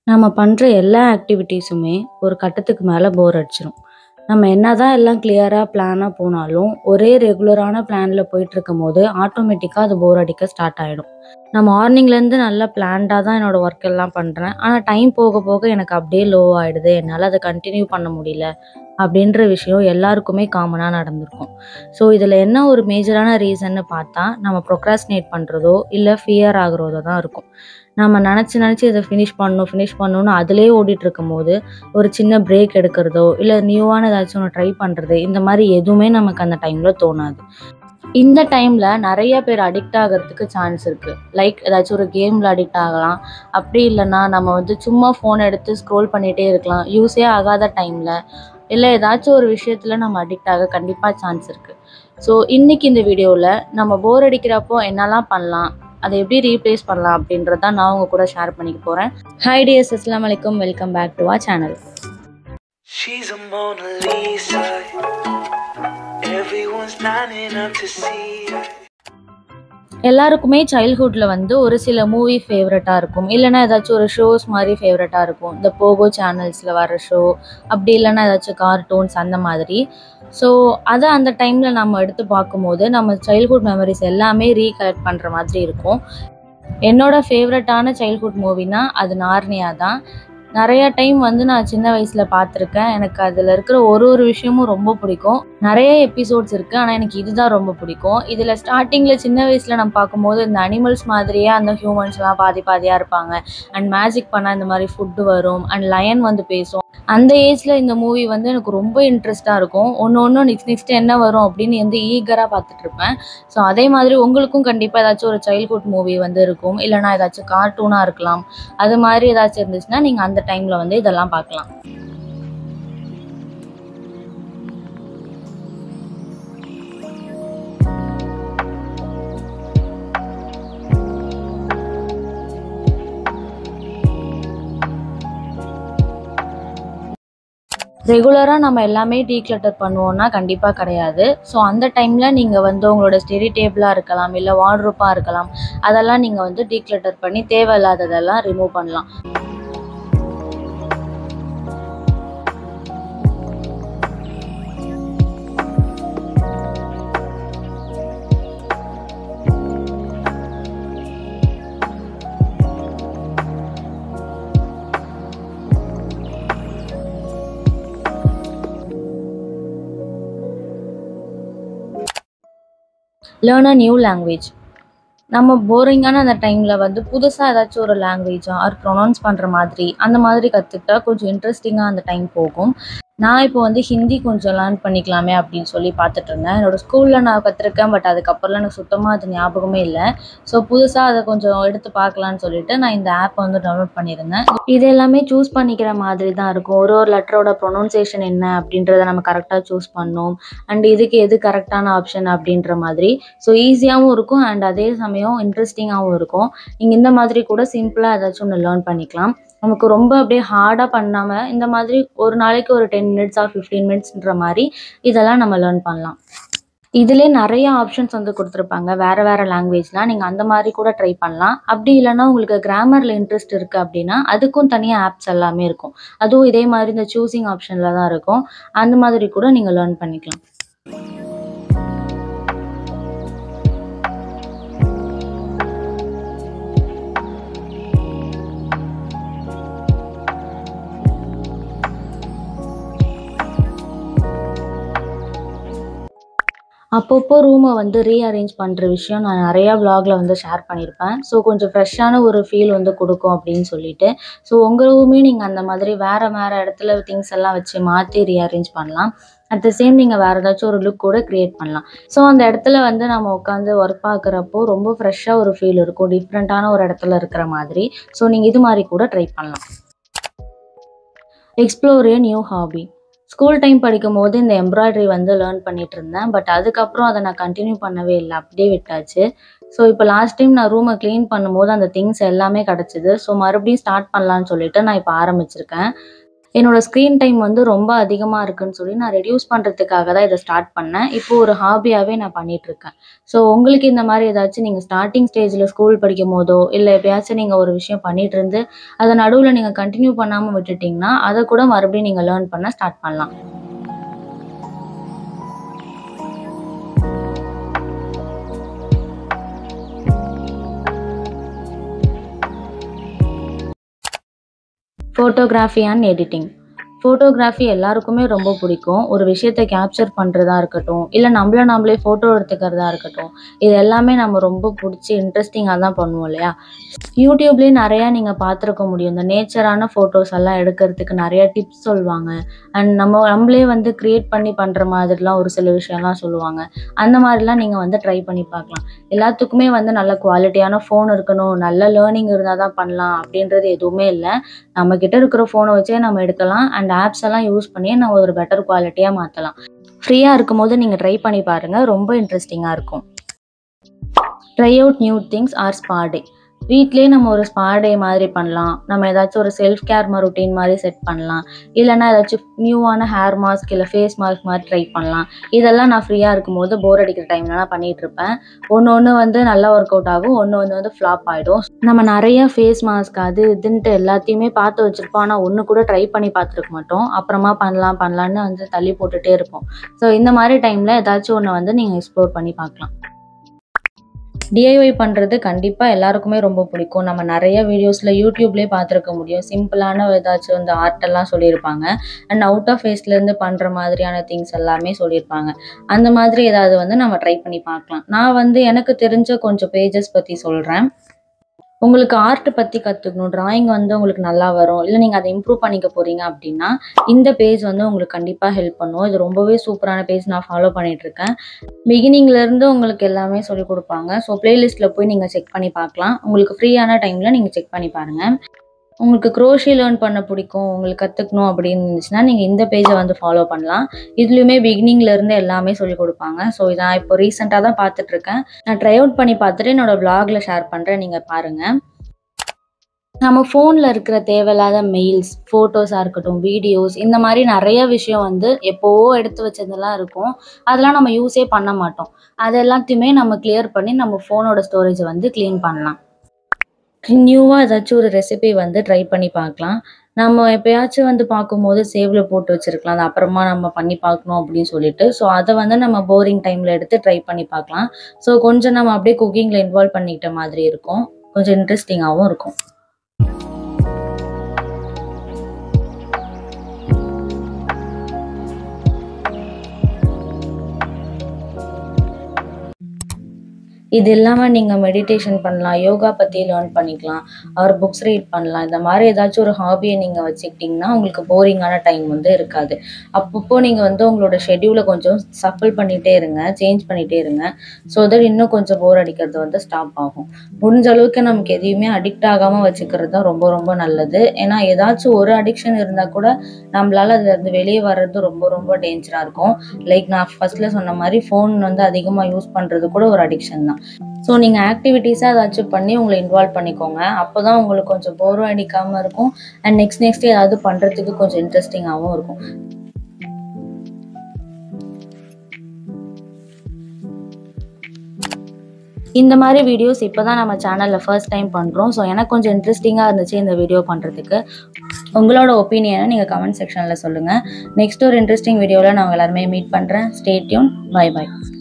நம்ம பண்ற எல்லா ஆக்டிவிட்டீஸுமே ஒரு கட்டத்துக்கு மேல போர் அடிச்சிரும். நம்ம என்னதான் எல்லாம் கிளியரா, பிளானா போனாலும், ஒரே ரெகுலரான பிளான்ல போயிட்டுருக்கும்போது, ஆட்டோமேட்டிக்கா அது போர் அடிக்க ஸ்டார்ட் ஆயிடும். நான் மார்னிங்லேருந்து நல்லா பிளான்டா தான் என்னோட ஒர்க் எல்லாம் பண்றேன். ஆனா டைம் போக போக எனக்கு அப்படியே லோ ஆயிடுது. என்னால அத கன்டின்யூ பண்ண முடியல. அப்படின்ற விஷயம் எல்லாருக்குமே காமனா நடந்திருக்கும். ஸோ இதில என்ன ஒரு மேஜரான ரீசன்னு பார்த்தா, நம்ம ப்ரொக்ராஸ்டினேட் பண்றதோ, இல்ல ஃபியர் ஆகுறதோ தான் இருக்கும். நம்ம நெனச்சு நெனச்சு இத ஃபினிஷ் பண்ணணும், ஃபினிஷ் பண்ணணும்னு அதிலேயே ஓடிட்டுருக்கும்போது, ஒரு சின்ன பிரேக் எடுக்கிறதோ, இல்ல நியூவான ஏதாச்சும் ஒண்ணு ட்ரை பண்றது, இந்த மாரி எதுவுமே நமக்கு அந்த டைம்ல தோணாது. இந்த டைம்ல நெறைய பேர் அடிக்ட் ஆகுறதுக்கு சான்ஸ் இருக்கு. லைக் ஏதாச்சும் ஒரு கேம்ல அடிக்ட் ஆகலாம். அப்படி இல்லன்னா நம்ம வந்து சும்மா ஃபோன் எடுத்து ஸ்க்ரோல் பண்ணிட்டே இருக்கலாம். யூஸே ஆகாத டைம்ல, இல்ல ஏதாச்சும் ஒரு விஷயத்துல நம்ம அடிக்ட் ஆக கண்டிப்பா சான்ஸ் இருக்கு. ஸோ இன்னைக்கு இந்த வீடியோல நம்ம போர் அடிக்கிறப்போ என்னலாம் பண்ணலாம்? அத எப்படி ரீப்ளேஸ் பண்ணலாம்? அப்படின்றத தான் நான் உங்க கூட ஷேர் பண்ணிக்க போறேன். ஹாய் டியர்ஸ் அஸ்ஸலாமு அலைக்கும். Welcome back to our channel. She's a Mona Lisa. Everyone's lining up to see her. எல்லாருக்குமே சைல்ட்ஹுட்ல வந்து ஒரு சில மூவி ஃபேவரட்டா இருக்கும். இல்லன்னா ஏதாச்சும் ஒரு ஷோஸ் மாரி ஃபேவரட்டா இருக்கும். இந்த போகோ சேனல்ஸ்ல வர ஷோ, அப்படி இல்லன்னா ஏதாச்சும் கார்ட்டூன்ஸ் அந்த மாதிரி. ஸோ அத அந்த டைம்ல நம்ம எடுத்து பார்க்கும்போது, நம்ம சைல்ட்ஹுட் மெமரீஸ் எல்லாமே ரீகலெக்ட் பண்ற மாதிரி இருக்கும். என்னோட ஃபேவரட்டான சைல்ட்ஹுட் மூவினா அது நார்னியா தான். நெறைய டைம் வந்து நான் சின்ன வயசுல பார்த்துருக்கேன். எனக்கு அதுல இருக்கிற ஒரு ஒரு விஷயமும் ரொம்ப பிடிக்கும். நெறைய எபிசோட்ஸ் இருக்கு. ஆனா எனக்கு இதுதான் ரொம்ப பிடிக்கும். இதுல ஸ்டார்ட்டிங்ல சின்ன வயசுல நம்ம பார்க்கும்போது, இந்த அனிமல்ஸ் மாதிரியே அந்த ஹியூமன்ஸ்லாம் பாதி பாதியா இருப்பாங்க. அண்ட் மேஜிக் பண்ணா இந்த மாரி ஃபுட் வரும். அண்ட் லயன் வந்து பேசும். அந்த ஏஜ்ல இந்த மூவி வந்து எனக்கு ரொம்ப இன்ட்ரெஸ்ட்டா இருக்கும். ஒண்ணு ஒண்ணும் நெக்ஸ்ட் நெக்ஸ்ட் என்ன வரும் அப்படின்னு வந்து ஈகரா பார்த்துட்டுருப்பேன். ஸோ அதே மாதிரி உங்களுக்கும் கண்டிப்பா ஏதாச்சும் ஒரு சைல்ட்ஹுட் மூவி வந்து இருக்கும். இல்லன்னா ஏதாச்சும் கார்ட்டூனா இருக்கலாம். அது மாரி ஏதாச்சும் இருந்துச்சுன்னா, நீங்க அந்த டைம்ல வந்து இதெல்லாம் பார்க்கலாம். ரெகுலரா நம்ம எல்லாமே டீக்ளட்டர் பண்ணுவோம்னா கண்டிப்பா கிடையாது. ஸோ அந்த டைம்ல நீங்க வந்து உங்களோட ஸ்டடி டேபிளா இருக்கலாம், இல்ல வார்ட்ரோப்பா இருக்கலாம். அதெல்லாம் நீங்க வந்து டீக்ளட்டர் பண்ணி தேவையில்லாததெல்லாம் ரிமூவ் பண்ணலாம். Learn a new language. நம்ம போரிங்கான அந்த டைம்ல வந்து புதுசா ஏதாச்சும் ஒரு லாங்குவேஜ் ஆர் ப்ரொனவுன்ஸ் பண்ற மாதிரி, அந்த மாதிரி கத்துக்கிட்டா கொஞ்சம் இன்ட்ரெஸ்டிங்கா அந்த டைம் போகும். நான் இப்போ வந்து ஹிந்தி கொஞ்சம் லேர்ன் பண்ணிக்கலாமே அப்படின்னு சொல்லி பார்த்துட்டுருந்தேன். என்னோட ஸ்கூல்ல நான் கத்துருக்கேன். பட் அதுக்கப்புறம்லாம் எனக்கு சுத்தமா அது ஞாபகமே இல்ல. ஸோ புதுசா அத கொஞ்சம் எடுத்து பார்க்கலான்னு சொல்லிட்டு நான் இந்த ஆப்ப வந்து டவுன்லோட் பண்ணியிருந்தேன். இது எல்லாமே சூஸ் பண்ணிக்கிற மாதிரி தான் இருக்கும். ஒரு ஒரு லெட்டரோட ப்ரொனவுன்சியேஷன் என்ன அப்படின்றத நம்ம கரெக்ட்டா சூஸ் பண்ணணும். அண்ட் இதுக்கு எது கரெக்ட்டான ஆப்ஷன் அப்படின்ற மாதிரி. ஸோ ஈஸியாவும் இருக்கும். அண்ட் அதே சமயம் இன்ட்ரெஸ்டிங்காவும் இருக்கும். நீங்க இந்த மாதிரி கூட சிம்பிளா ஏதாச்சும் ஒண்ணு லேர்ன் பண்ணிக்கலாம். நமக்கு ரொம்ப அப்படியே ஹார்டா பண்ணாம, இந்த மாதிரி ஒரு நாளைக்கு ஒரு 10 மினிட்ஸ் ஆர் 15 மினிட்ஸ்ன்ற மாரி இதெல்லாம் நம்ம லேர்ன் பண்ணலாம். இதிலயே நெறைய ஆப்ஷன்ஸ் வந்து குடுத்துருப்பாங்க. வேற வேற லாங்குவேஜ்லாம். நீங்க அந்த மாரி கூட ட்ரை பண்ணலாம். அப்படி இல்லன்னா உங்களுக்கு கிராமர்ல இன்ட்ரெஸ்ட் இருக்கு அப்படின்னா, அதுக்கும் தனியா ஆப்ஸ் எல்லாமே இருக்கும். அதுவும் இதே மாரி இந்த சூசிங் ஆப்ஷன்ல தான் இருக்கும். அந்த மாதிரி கூட நீங்க லேர்ன் பண்ணிக்கலாம். அப்பப்போ ரூம வந்து ரீஅரேஞ்ச் பண்ற விஷயம் நான் நெறைய விளாக்ல வந்து ஷேர் பண்ணியிருப்பேன். ஸோ கொஞ்சம் ஃப்ரெஷ்ஷான ஒரு ஃபீல் வந்து குடுக்கும் அப்படின்னு சொல்லிட்டு. ஸோ உங்க ரூமையும் நீங்க அந்த மாதிரி வேற வேற இடத்துல திங்ஸ் எல்லாம் வச்சு மாத்தி ரீஅரேஞ்ச் பண்ணலாம். அட் த சேம் நீங்க வேற ஏதாச்சும் ஒரு லுக் கூட கிரியேட் பண்ணலாம். ஸோ அந்த இடத்துல வந்து நம்ம உட்காந்து ஒர்க் பார்க்குறப்போ ரொம்ப ஃப்ரெஷ்ஷா ஒரு ஃபீல் இருக்கும். டிஃப்ரெண்ட்டான ஒரு இடத்துல இருக்கிற மாதிரி. ஸோ நீங்க இது மாரி கூட ட்ரை பண்ணலாம். Explore a new hobby. School time படிக்கும்போது இந்த எம்ப்ராய்டரி வந்து லேர்ன் பண்ணிட்டுருந்தேன். பட் அதுக்கப்புறம் அத நான் கன்டின்யூ பண்ணவே இல்ல. அப்படியே விட்டாச்சு. ஸோ இப்போ லாஸ்ட் டைம் நான் ரூம கிளீன் பண்ணும்போது அந்த திங்ஸ் எல்லாமே கிடைச்சது. ஸோ மறுபடியும் ஸ்டார்ட் பண்ணலான்னு சொல்லிட்டு நான் இப்போ ஆரம்பிச்சிருக்கேன். என்னோட ஸ்க்ரீன் டைம் வந்து ரொம்ப அதிகமாக இருக்குன்னு சொல்லி நான் ரெடியூஸ் பண்ணுறதுக்காக தான் இதை ஸ்டார்ட் பண்ணேன் இப்போ ஒரு ஹாபியாகவே நான் பண்ணிட்டு இருக்கேன் ஸோ உங்களுக்கு இந்த மாதிரி ஏதாச்சும் நீங்கள் ஸ்டார்டிங் ஸ்டேஜில் ஸ்கூல் படிக்கும் போதோ இல்லை எப்பயாச்சும் நீங்கள் ஒரு விஷயம் பண்ணிட்டு இருந்து அதை நடுவில் நீங்கள் கண்டினியூ பண்ணாமல் விட்டுட்டிங்கன்னா அதை கூட மறுபடியும் நீங்கள் லேர்ன் பண்ண ஸ்டார்ட் பண்ணலாம் ஃபோட்டோகிராஃபி அண்ட் எடிட்டிங் ஃபோட்டோகிராஃபி எல்லாருக்குமே ரொம்ப பிடிக்கும் ஒரு விஷயத்தை கேப்சர் பண்ணுறதா இருக்கட்டும் இல்லை நம்மள நம்மளே ஃபோட்டோ எடுத்துக்கிறதா இருக்கட்டும் இது எல்லாமே நம்ம ரொம்ப பிடிச்சி இன்ட்ரெஸ்டிங்காக தான் பண்ணுவோம் இல்லையா யூடியூப்லேயே நிறையா நீங்கள் பார்த்துருக்க முடியும் இந்த நேச்சரான ஃபோட்டோஸ் எல்லாம் எடுக்கிறதுக்கு நிறைய டிப்ஸ் சொல்லுவாங்க அண்ட் நம்ம நம்மளே வந்து க்ரியேட் பண்ணி பண்ணுற மாதிரிலாம் ஒரு சில விஷயம்லாம் சொல்லுவாங்க அந்த மாதிரிலாம் நீங்கள் வந்து ட்ரை பண்ணி பார்க்கலாம் எல்லாத்துக்குமே வந்து நல்ல குவாலிட்டியான ஃபோன் இருக்கணும் நல்ல லேர்னிங் இருந்தால் தான் பண்ணலாம் அப்படின்றது எதுவுமே இல்லை நம்ம கிட்ட இருக்கிற ஃபோனை வச்சே நம்ம எடுக்கலாம் அண்ட் ஆப்ஸ் எல்லாம் யூஸ் பண்ணி நம்ம ஒரு பெட்டர் குவாலிட்டியாக மாற்றலாம் ஃப்ரீயாக இருக்கும்போது நீங்கள் ட்ரை பண்ணி பாருங்கள் ரொம்ப இன்ட்ரெஸ்டிங்காக இருக்கும் try out new things or spa day வீட்லேயே நம்ம ஒரு ஸ்பா டே மாதிரி பண்ணலாம் நம்ம ஏதாச்சும் ஒரு செல்ஃப் கேர் ரொட்டீன் மாதிரி செட் பண்ணலாம் இல்லைன்னா ஏதாச்சும் நியூவான ஹேர் மாஸ்க் இல்லை ஃபேஸ் மாஸ்க் மாதிரி ட்ரை பண்ணலாம் இதெல்லாம் நான் ஃப்ரீயாக இருக்கும்போது போர் அடிக்கிற டைம்ல நான் பண்ணிட்டு இருப்பேன் ஒன்று ஒன்று வந்து நல்லா ஒர்க் அவுட் ஆகும் ஒன்று ஒன்று வந்து ஃப்ளாப் ஆகிடும் நம்ம நிறைய ஃபேஸ் மாஸ்க் அது இதுன்ட்டு எல்லாத்தையுமே பார்த்து வச்சுருப்போம் ஆனால் ஒன்று கூட ட்ரை பண்ணி பார்த்துருக்க மாட்டோம் அப்புறமா பண்ணலாம் பண்ணலான்னு வந்து தள்ளி போட்டுகிட்டே இருப்போம் ஸோ இந்த மாதிரி டைமில் ஏதாச்சும் ஒன்று வந்து நீங்கள் எக்ஸ்ப்ளோர் பண்ணி பார்க்கலாம் டிஐஒய் பண்ணுறது கண்டிப்பாக எல்லாருக்குமே ரொம்ப பிடிக்கும் நம்ம நிறைய வீடியோஸில் யூடியூப்லேயே பார்த்துருக்க முடியும் சிம்பிளான ஏதாச்சும் இந்த ஆர்ட்டெல்லாம் சொல்லியிருப்பாங்க அண்ட் அவுட் ஆஃப் ஃபேஸ்லேருந்து பண்ணுற மாதிரியான திங்ஸ் எல்லாமே சொல்லியிருப்பாங்க அந்த மாதிரி ஏதாவது வந்து நம்ம ட்ரை பண்ணி பார்க்கலாம் நான் வந்து எனக்கு தெரிஞ்ச கொஞ்சம் பேஜஸ் பற்றி சொல்கிறேன் உங்களுக்கு ஆர்ட் பற்றி கற்றுக்கணும் டிராயிங் வந்து உங்களுக்கு நல்லா வரும் இல்லை நீங்கள் அதை இம்ப்ரூவ் பண்ணிக்க போகிறீங்க அப்படின்னா இந்த பேஜ் வந்து உங்களுக்கு கண்டிப்பாக ஹெல்ப் பண்ணும் இது ரொம்பவே சூப்பரான பேஜ் நான் ஃபாலோ பண்ணிகிட்ருக்கேன் பிகினிங்லேருந்து உங்களுக்கு எல்லாமே சொல்லிக் கொடுப்பாங்க ஸோ ப்ளேலிஸ்ட்டில் போய் நீங்கள் செக் பண்ணி பார்க்கலாம் உங்களுக்கு ஃப்ரீயான டைமில் நீங்கள் செக் பண்ணி பாருங்கள் உங்களுக்கு க்ரோஷி லேர்ன் பண்ண பிடிக்கும் உங்களுக்கு கற்றுக்கணும் அப்படின்னு இருந்துச்சுன்னா நீங்கள் இந்த பேஜை வந்து ஃபாலோ பண்ணலாம் இதுலேயுமே பிகினிங்லேருந்து எல்லாமே சொல்லிக் கொடுப்பாங்க ஸோ இதை நான் இப்போ ரீசெண்டாக தான் பார்த்துட்ருக்கேன் நான் ட்ரை அவுட் பண்ணி பார்த்துட்டு என்னோடய ப்ளாகில் ஷேர் பண்ணுறேன் நீங்கள் பாருங்கள் நம்ம ஃபோனில் இருக்கிற தேவையில்லாத மெயில்ஸ் ஃபோட்டோஸாக இருக்கட்டும் வீடியோஸ் இந்த மாதிரி நிறைய விஷயம் வந்து எப்போவோ எடுத்து வச்சதெல்லாம் இருக்கும் அதெல்லாம் நம்ம யூஸே பண்ண மாட்டோம் அது எல்லாத்தையுமே நம்ம கிளியர் பண்ணி நம்ம ஃபோனோட ஸ்டோரேஜை வந்து க்ளீன் பண்ணலாம் நியூவாக ஏதாச்சும் ஒரு ரெசிபி வந்து ட்ரை பண்ணி பார்க்கலாம் நம்ம எப்பயாச்சும் வந்து பார்க்கும்போது சேவ்ல போட்டு வச்சிருக்கலாம் அது அப்புறமா நம்ம பண்ணி பார்க்கணும் அப்படின்னு சொல்லிட்டு ஸோ அதை வந்து நம்ம போரிங் டைமில் எடுத்து ட்ரை பண்ணி பார்க்கலாம் ஸோ கொஞ்சம் நம்ம அப்படியே குக்கிங்கில் இன்வால்வ் பண்ணிக்கிட்ட மாதிரி இருக்கும் கொஞ்சம் இன்ட்ரெஸ்டிங்காகவும் இருக்கும் இது இல்லாமல் நீங்கள் மெடிடேஷன் பண்ணலாம் யோகா பற்றி லேர்ன் பண்ணிக்கலாம் அவர் புக்ஸ் ரீட் பண்ணலாம் இந்த மாதிரி ஏதாச்சும் ஒரு ஹாபியை நீங்கள் வச்சுக்கிட்டிங்கன்னா உங்களுக்கு போரிங்கான டைம் வந்து இருக்காது அப்பப்போ நீங்கள் வந்து உங்களோட ஷெட்யூலை கொஞ்சம் சஃபிள் பண்ணிகிட்டே இருங்க சேஞ்ச் பண்ணிகிட்டே இருங்க ஸோ தட் இன்னும் கொஞ்சம் போர் அடிக்கிறது வந்து ஸ்டாப் ஆகும் முடிஞ்ச அளவுக்கு நமக்கு எதையுமே அடிக்ட் ஆகாமல் வச்சுக்கிறது தான் ரொம்ப ரொம்ப நல்லது ஏன்னா ஏதாச்சும் ஒரு அடிக்ஷன் இருந்தால் கூட நம்மளால அதுலேருந்து வெளியே வர்றது ரொம்ப ரொம்ப டேஞ்சராக இருக்கும் லைக் நான் ஃபர்ஸ்ட்ல சொன்ன மாதிரி ஃபோன் வந்து அதிகமாக யூஸ் பண்ணுறது கூட ஒரு அடிக்ஷன் தான் ஸோ நீங்கள் ஆக்டிவிட்டீஸாக ஏதாச்சும் பண்ணி உங்களை இன்வால்வ் பண்ணிக்கோங்க அப்போ தான் உங்களுக்கு கொஞ்சம் போரும் அடிக்காமல் இருக்கும் அண்ட் நெக்ஸ்ட் நெக்ஸ்ட் ஏதாவது பண்ணுறதுக்கு கொஞ்சம் இன்ட்ரெஸ்டிங்காகவும் இருக்கும் இந்த மாதிரி வீடியோஸ் இப்போ தான் நம்ம சேனலில் ஃபர்ஸ்ட் டைம் பண்ணுறோம் ஸோ எனக்கு கொஞ்சம் இன்ட்ரெஸ்டிங்காக இருந்துச்சு இந்த வீடியோ பண்ணுறதுக்கு உங்களோட ஒப்பீனியனை நீங்கள் கமெண்ட் செக்ஷனில் சொல்லுங்கள் நெக்ஸ்ட் ஒரு இன்ட்ரெஸ்டிங் வீடியோவில் நான் உங்க எல்லாருமே மீட் பண்ணுறேன் ஸ்டே டியூன் பை பை